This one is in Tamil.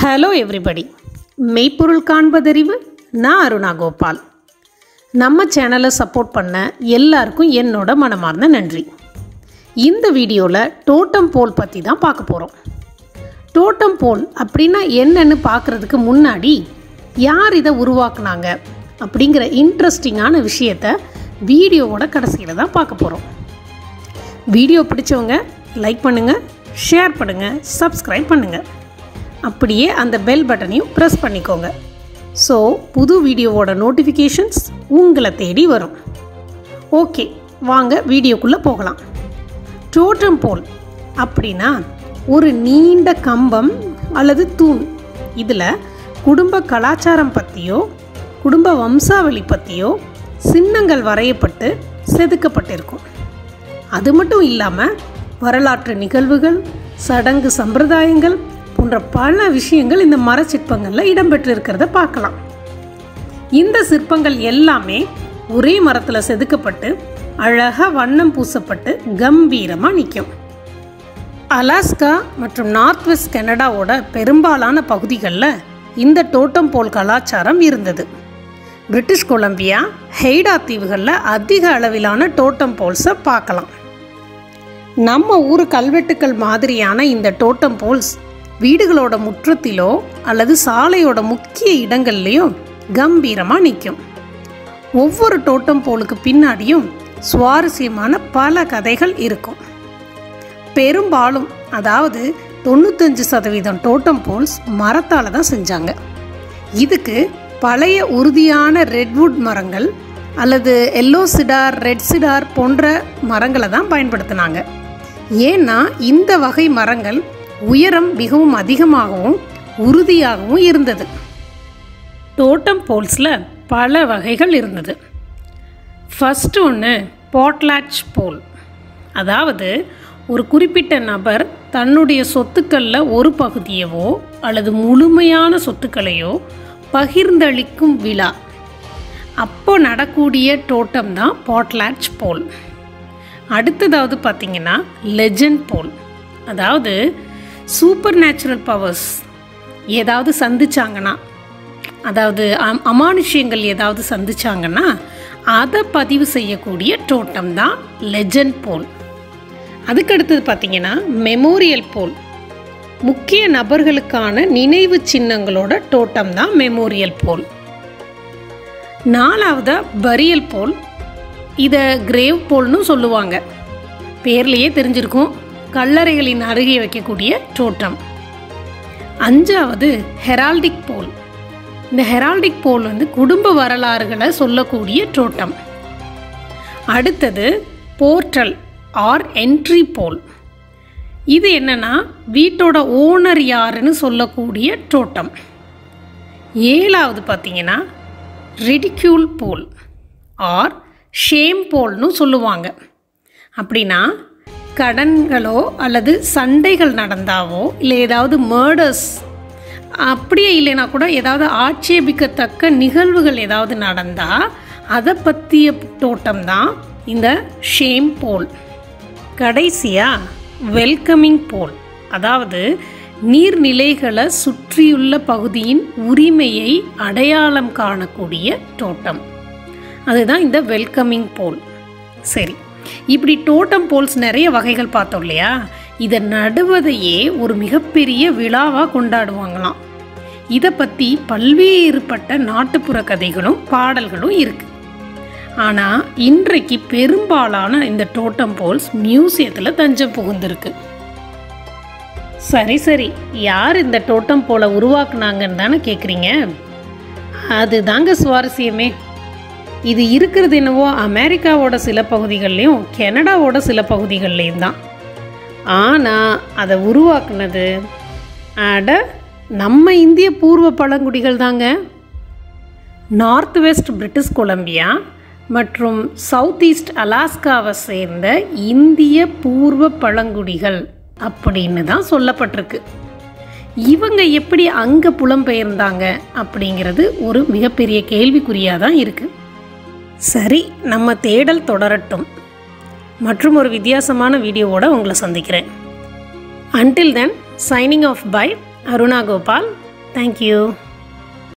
ஹலோ எவ்ரிபடி மெய்ப்பொருள் காண்பதறிவு நான் அருணா கோபால் நம்ம சேனலை சப்போர்ட் பண்ண எல்லாருக்கும் என்னோட மனமார்ந்த நன்றி இந்த வீடியோவில் டோட்டம் போல் பற்றி தான் பார்க்க போகிறோம் டோட்டம் போல் அப்படின்னா என்னன்னு பார்க்குறதுக்கு முன்னாடி யார் இதை உருவாக்குனாங்க அப்படிங்கிற இன்ட்ரெஸ்டிங்கான விஷயத்த வீடியோவோட கடைசியில் தான் பார்க்க போகிறோம் வீடியோ பிடிச்சவங்க லைக் பண்ணுங்கள் ஷேர் பண்ணுங்கள் சப்ஸ்கிரைப் பண்ணுங்கள் அப்படியே அந்த பெல் பட்டனையும் ப்ரெஸ் பண்ணிக்கோங்க ஸோ புது வீடியோவோட நோட்டிஃபிகேஷன்ஸ் உங்களை தேடி வரும் ஓகே வாங்க வீடியோக்குள்ளே போகலாம் டோட்டம் போல் அப்படின்னா ஒரு நீண்ட கம்பம் அல்லது தூண் இதில் குடும்ப கலாச்சாரம் பற்றியோ குடும்ப வம்சாவளி பற்றியோ சின்னங்கள் வரையப்பட்டு செதுக்கப்பட்டிருக்கும் அது மட்டும் இல்லாமல் வரலாற்று நிகழ்வுகள் சடங்கு சம்பிரதாயங்கள் போன்ற பல விஷயங்கள் இந்த மர சிற்பங்களில் இடம்பெற்றிருக்கிறத பார்க்கலாம் இந்த சிற்பங்கள் எல்லாமே ஒரே மரத்தில் செதுக்கப்பட்டு அழகாக வண்ணம் பூசப்பட்டு கம்பீரமாக நிற்கும் அலாஸ்கா மற்றும் நார்த் வெஸ்ட் கனடாவோட பெரும்பாலான பகுதிகளில் இந்த டோட்டம் போல் கலாச்சாரம் இருந்தது பிரிட்டிஷ் கொலம்பியா ஹெய்டா தீவுகளில் அதிக அளவிலான டோட்டம் போல்ஸை பார்க்கலாம் நம்ம ஊர் கல்வெட்டுக்கள் மாதிரியான இந்த டோட்டம் போல்ஸ் வீடுகளோட முற்றத்திலோ அல்லது சாலையோட முக்கிய இடங்கள்லையோ கம்பீரமாக நிற்கும் ஒவ்வொரு டோட்டம் போலுக்கு பின்னாடியும் சுவாரஸ்யமான பல கதைகள் இருக்கும் பெரும்பாலும் அதாவது தொண்ணூத்தஞ்சு சதவீதம் டோட்டம் போல்ஸ் மரத்தால் தான் செஞ்சாங்க இதுக்கு பழைய உறுதியான ரெட்வுட் மரங்கள் அல்லது எல்லோ சிடார் ரெட் சிடார் போன்ற மரங்களை தான் பயன்படுத்தினாங்க ஏன்னா இந்த வகை மரங்கள் உயரம் மிகவும் அதிகமாகவும் உறுதியாகவும் இருந்தது டோட்டம் போல்ஸில் பல வகைகள் இருந்தது ஃபஸ்ட்டு ஒன்று பாட்லாட்ச் போல் அதாவது ஒரு குறிப்பிட்ட நபர் தன்னுடைய சொத்துக்களில் ஒரு பகுதியவோ அல்லது முழுமையான சொத்துக்களையோ பகிர்ந்தளிக்கும் விழா அப்போ நடக்கூடிய டோட்டம் தான் பாட்லாட்ச் போல் அடுத்ததாவது பார்த்திங்கன்னா லெஜண்ட் போல் அதாவது சூப்பர் நேச்சுரல் பவர்ஸ் ஏதாவது சந்திச்சாங்கன்னா அதாவது அம் அமானுஷ்யங்கள் ஏதாவது சந்திச்சாங்கன்னா அதை பதிவு செய்யக்கூடிய டோட்டம் தான் லெஜண்ட் போல் அதுக்கடுத்தது பார்த்திங்கன்னா மெமோரியல் போல் முக்கிய நபர்களுக்கான நினைவு சின்னங்களோட டோட்டம் தான் மெமோரியல் போல் நாலாவதாக பரியல் போல் இதை கிரேவ் போல்னு சொல்லுவாங்க பேர்லேயே தெரிஞ்சிருக்கும் கல்லறைகளின் அருகே வைக்கக்கூடிய டோட்டம் அஞ்சாவது ஹெரால்டிக் போல் இந்த ஹெரால்டிக் போல் வந்து குடும்ப வரலாறுகளை சொல்லக்கூடிய டோட்டம் அடுத்தது போர்ட்டல் ஆர் என்ட்ரி போல் இது என்னன்னா வீட்டோட ஓனர் யாருன்னு சொல்லக்கூடிய டோட்டம் ஏழாவது பார்த்தீங்கன்னா ரிடிக்யூல் போல் ஆர் ஷேம் போல்னு சொல்லுவாங்க அப்படின்னா கடன்களோ அல்லது சண்டைகள் நடந்தாவோ இல்லை ஏதாவது மர்டர்ஸ் அப்படியே இல்லைனா கூட ஏதாவது ஆட்சேபிக்கத்தக்க நிகழ்வுகள் ஏதாவது நடந்தால் அதை பற்றிய தோட்டம் தான் இந்த ஷேம் போல் கடைசியாக வெல்கமிங் போல் அதாவது நீர்நிலைகளை சுற்றியுள்ள பகுதியின் உரிமையை அடையாளம் காணக்கூடிய தோட்டம் அதுதான் இந்த வெல்கமிங் போல் சரி இப்படி டோட்டம் போல்ஸ் நிறைய வகைகள் பார்த்தோம் இல்லையா இதை நடுவதையே ஒரு மிகப்பெரிய விழாவாக கொண்டாடுவாங்களாம் இதை பற்றி பல்வேறுபட்ட நாட்டுப்புற கதைகளும் பாடல்களும் இருக்கு ஆனால் இன்றைக்கு பெரும்பாலான இந்த டோட்டம் போல்ஸ் மியூசியத்தில் தஞ்சம் புகுந்திருக்கு சரி சரி யார் இந்த டோட்டம் போல உருவாக்குனாங்கன்னு தானே கேட்குறீங்க அதுதாங்க சுவாரஸ்யமே இது இருக்கிறது என்னவோ அமெரிக்காவோட சில பகுதிகள்லையும் கனடாவோட சில பகுதிகள்லையும் தான் ஆனால் அதை உருவாக்குனது அட நம்ம இந்திய பூர்வ பழங்குடிகள் தாங்க நார்த் வெஸ்ட் பிரிட்டிஷ் கொலம்பியா மற்றும் சவுத் ஈஸ்ட் அலாஸ்காவை சேர்ந்த இந்திய பூர்வ பழங்குடிகள் அப்படின்னு தான் சொல்லப்பட்டிருக்கு இவங்க எப்படி அங்கே புலம்பெயர்ந்தாங்க அப்படிங்கிறது ஒரு மிகப்பெரிய கேள்விக்குறியாக தான் இருக்குது சரி நம்ம தேடல் தொடரட்டும் மற்றும் ஒரு வித்தியாசமான வீடியோவோட உங்களை சந்திக்கிறேன் until then signing off by Aruna Gopal thank you